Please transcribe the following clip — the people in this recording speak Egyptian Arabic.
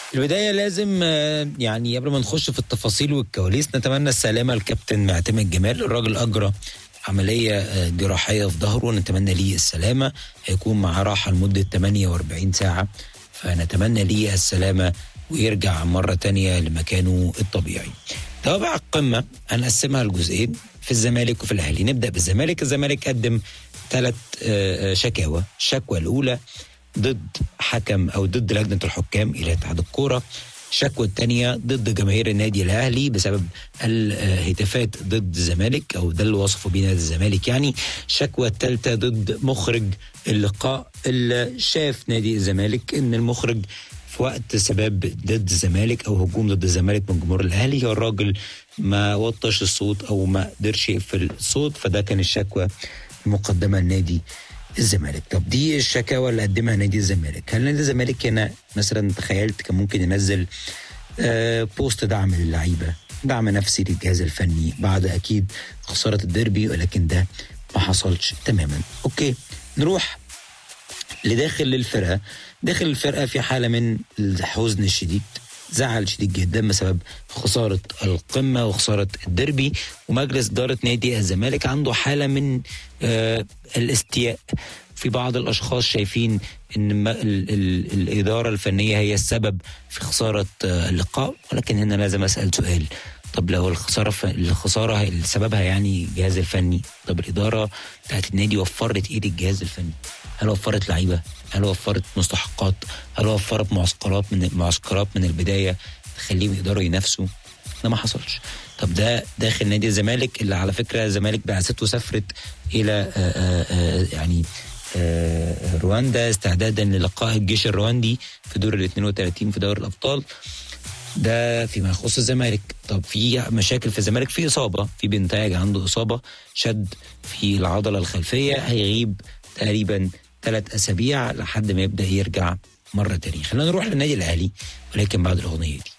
البداية لازم آه، يعني قبل ما نخش في التفاصيل والكواليس نتمنى السلامة الكابتن معتمد جمال الراجل أجرى عملية آه، جراحية في ظهره نتمنى ليه السلامة هيكون معاه راحة لمدة 48 ساعة فنتمنى ليه السلامة ويرجع مرة تانية لمكانه الطبيعي توابع القمة هنقسمها لجزئين في الزمالك وفي الأهلي نبدأ بالزمالك الزمالك قدم ثلاث شكاوى الشكوى الأولى ضد حكم او ضد لجنه الحكام الى اتحاد الكوره الشكوى الثانية ضد جماهير النادي الأهلي بسبب الهتافات ضد الزمالك أو ده اللي وصفه بيه نادي الزمالك يعني الشكوى الثالثة ضد مخرج اللقاء اللي شاف نادي الزمالك إن المخرج في وقت سباب ضد الزمالك أو هجوم ضد الزمالك من جمهور الأهلي هو الراجل ما وطش الصوت أو ما قدرش يقفل الصوت فده كان الشكوى المقدمة لنادي الزمالك طب دي الشكاوى اللي قدمها نادي الزمالك هل نادي الزمالك هنا مثلا تخيلت كان ممكن ينزل آه بوست دعم للعيبه دعم نفسي للجهاز الفني بعد اكيد خساره الديربي ولكن ده ما حصلش تماما اوكي نروح لداخل الفرقه داخل الفرقه في حاله من الحزن الشديد زعل شديد جدا بسبب خسارة القمة وخسارة الدربي ومجلس إدارة نادي الزمالك عنده حالة من آه الاستياء في بعض الاشخاص شايفين ان ال ال الاداره الفنيه هي السبب في خساره آه اللقاء ولكن هنا لازم اسال سؤال طب لو الخساره ف... الخساره سببها يعني الجهاز الفني طب الاداره بتاعت النادي وفرت ايه للجهاز الفني هل وفرت لعيبه هل وفرت مستحقات هل وفرت معسكرات من معسكرات من البدايه تخليهم يقدروا ينافسوا ده ما حصلش طب ده داخل نادي الزمالك اللي على فكره الزمالك بعثته سافرت الى آآ آآ يعني آآ رواندا استعدادا للقاء الجيش الرواندي في دور ال 32 في دوري الابطال ده فيما يخص الزمالك طب في مشاكل في الزمالك في اصابه في بنتاج عنده اصابه شد في العضله الخلفيه هيغيب تقريبا ثلاث اسابيع لحد ما يبدا يرجع مره تانية خلينا نروح للنادي الاهلي ولكن بعد الاغنيه دي